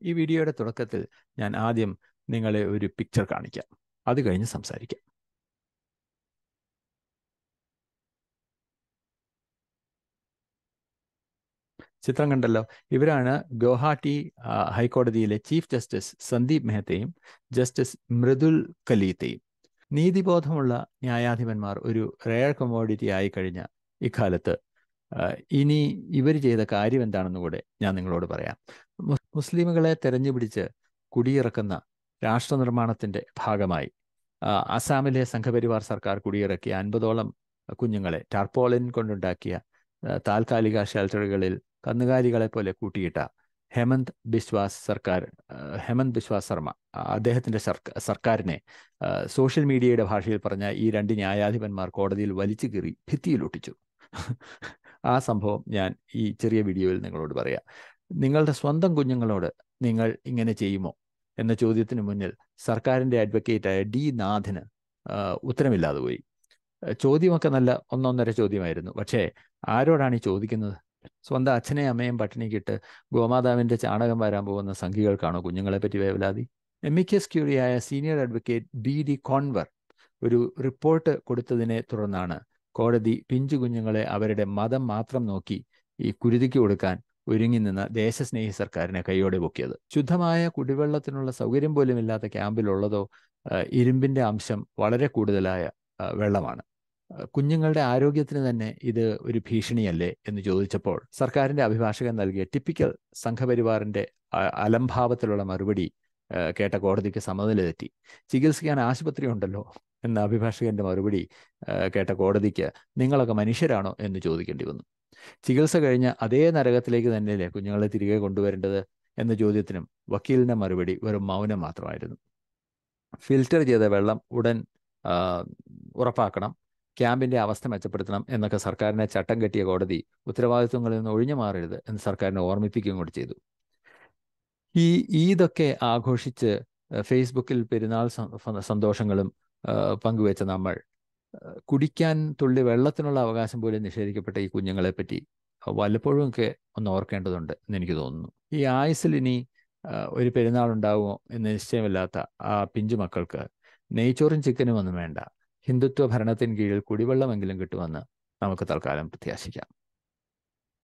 ഈ വീഡിയോയുടെ തുടക്കത്തിൽ ഞാൻ ആദ്യം നിങ്ങളെ ഒരു പിക്ചർ കാണിക്കാം അത് കഴിഞ്ഞ് സംസാരിക്കാം ചിത്രം കണ്ടല്ലോ ഇവരാണ് ഗുവാഹട്ടി ആ, ഹൈക്കോടതിയിലെ ചീഫ് ജസ്റ്റിസ് സന്ദീപ് മെഹ്തയും ജസ്റ്റിസ് മൃദുൽ കലീത്തയും നീതിബോധമുള്ള ന്യായാധിപന്മാർ ഒരു റെയർ കമോഡിറ്റി ആയി കഴിഞ്ഞ ഇക്കാലത്ത് ആ, ഇനി ഇവർ ചെയ്ത കാര്യം എന്താണെന്ന് കൂടെ ഞാൻ നിങ്ങളോട് പറയാം മുസ്- മുസ്ലിമുകളെ തെരഞ്ഞുപിടിച്ച് കുടിയിറക്കുന്ന രാഷ്ട്ര നിർമ്മാണത്തിന്റെ ഭാഗമായി ആ, അസാമിലെ സംഘപരിവാർ സർക്കാർ കുടിയിറക്കിയ അൻപതോളം കുഞ്ഞുങ്ങളെ ടാർപോളിൻ കൊണ്ടുണ്ടാക്കിയ ആ, താൽക്കാലിക ഷെൽട്ടറുകളിൽ കന്നുകാലികളെ പോലെ കൂട്ടിയിട്ട ഹേമന്ത് ബിശ്വാസ് സർക്കാർ ആ, ഹേമന്ത് ബിശ്വാസ് ശർമ്മ ആ, അദ്ദേഹത്തിന്റെ സർക്ക- സർക്കാരിനെ ആ, സോഷ്യൽ മീഡിയയുടെ ഭാഷയിൽ പറഞ്ഞ ഈ രണ്ട് ന്യായാധിപന്മാർ കോടതിയിൽ വലിച്ചു കീറി ഭിത്തിയിലൊട്ടിച്ചു ആ സംഭവം ഞാൻ ഈ ചെറിയ വീഡിയോയിൽ നിങ്ങളോട് പറയാം നിങ്ങളുടെ സ്വന്തം കുഞ്ഞുങ്ങളോട് നിങ്ങൾ ഇങ്ങനെ ചെയ്യുമോ എന്ന ചോദ്യത്തിന് മുന്നിൽ സർക്കാരിന്റെ അഡ്വക്കേറ്റായ ഡി നാഥിന് ആ, ഉത്തരമില്ലാതെ പോയി ആ, ചോദ്യമൊക്കെ നല്ല ഒന്നൊന്നര ചോദ്യമായിരുന്നു പക്ഷേ ആരോടാണ് ഈ ചോദിക്കുന്നത് സ്വന്തം അച്ഛനെയും അമ്മയും പട്ടിണിക്കിട്ട് ഗോമാതാവിന്റെ ചാണകം വരാൻ പോകുന്ന സംഘികൾക്കാണോ കുഞ്ഞുങ്ങളെ പറ്റി വേവലാതി എമിക്കസ് ക്യൂറിയായ senior advocate B D Konwar ഒരു റിപ്പോർട്ട് കൊടുത്തതിനെ തുടർന്നാണ് കോടതി പിഞ്ചു കുഞ്ഞുങ്ങളെ അവരുടെ മതം മാത്രം നോക്കി ഈ കുരുതിക്ക് കൊടുക്കാൻ ഒരുങ്ങി നിന്ന ദേശസ്നേഹി സർക്കാരിനെ കൈയോടെ പൊക്കിയത് ശുദ്ധമായ കുടിവെള്ളത്തിനുള്ള സൗകര്യം പോലും ഇല്ലാത്ത ക്യാമ്പിലുള്ളതോ ആ, ഇരുമ്പിന്റെ അംശം വളരെ കൂടുതലായ ആ, വെള്ളമാണ് ആ, കുഞ്ഞുങ്ങളുടെ ആരോഗ്യത്തിന് തന്നെ ഇത് ഒരു ഭീഷണിയല്ലേ എന്ന് ചോദിച്ചപ്പോൾ സർക്കാരിന്റെ അഭിഭാഷകൻ നൽകിയ ടിപ്പിക്കൽ സംഘപരിവാറിന്റെ ആ, അലംഭാവത്തിലുള്ള മറുപടി ആ, കേട്ട കോടതിക്ക് സമനില തെറ്റി ചികിത്സിക്കാൻ ആശുപത്രി ഉണ്ടല്ലോ എന്ന അഭിഭാഷകന്റെ മറുപടി ആ, കേട്ട കോടതിക്ക് നിങ്ങളൊക്കെ മനുഷ്യരാണോ എന്ന് ചോദിക്കേണ്ടി വന്നു ചികിത്സ കഴിഞ്ഞ അതേ നരകത്തിലേക്ക് തന്നെയല്ലേ കുഞ്ഞുങ്ങളെ തിരികെ കൊണ്ടുവരേണ്ടത് എന്ന ചോദ്യത്തിനും വക്കീലിന്റെ മറുപടി വെറും മൗനം മാത്രമായിരുന്നു ഫിൽറ്റർ ചെയ്ത വെള്ളം ഉടൻ ആ, ഉറപ്പാക്കണം ക്യാമ്പിന്റെ അവസ്ഥ മെച്ചപ്പെടുത്തണം എന്നൊക്കെ സർക്കാരിനെ ചട്ടം കെട്ടിയ കോടതി ഉത്തരവാദിത്വങ്ങളിൽ നിന്ന് ഒഴിഞ്ഞു മാറരുത് എന്ന് സർക്കാരിനെ ഓർമ്മിപ്പിക്കുകയും കൂടി ചെയ്തു ഈ ഈദൊക്കെ ആഘോഷിച്ച് ആ, ഫേസ്ബുക്കിൽ പെരുന്നാൾ സം- ഫ- സന്തോഷങ്ങളും ആ, പങ്കുവെച്ച നമ്മൾ ആ, കുടിക്കാൻ തുള്ളി വെള്ളത്തിനുള്ള അവകാശം പോലും നിഷേധിക്കപ്പെട്ട ഈ കുഞ്ഞുങ്ങളെ പറ്റി വല്ലപ്പോഴും ഒക്കെ ഒന്ന് ഓർക്കേണ്ടതുണ്ട് എന്ന് എനിക്ക് തോന്നുന്നു ഈ ആയുസിൽ ഇനി ആ, ഒരു പെരുന്നാൾ ഉണ്ടാവുമോ എന്ന് നിശ്ചയമില്ലാത്ത ആ പിഞ്ചു മക്കൾക്ക് നെയ്ച്ചോറും ചിക്കനും ഒന്നും വേണ്ട ഹിന്ദുത്വ ഭരണത്തിന് കീഴിൽ കുടിവെള്ളമെങ്കിലും കിട്ടുമെന്ന് നമുക്ക് തൽക്കാലം പ്രത്യാശിക്കാം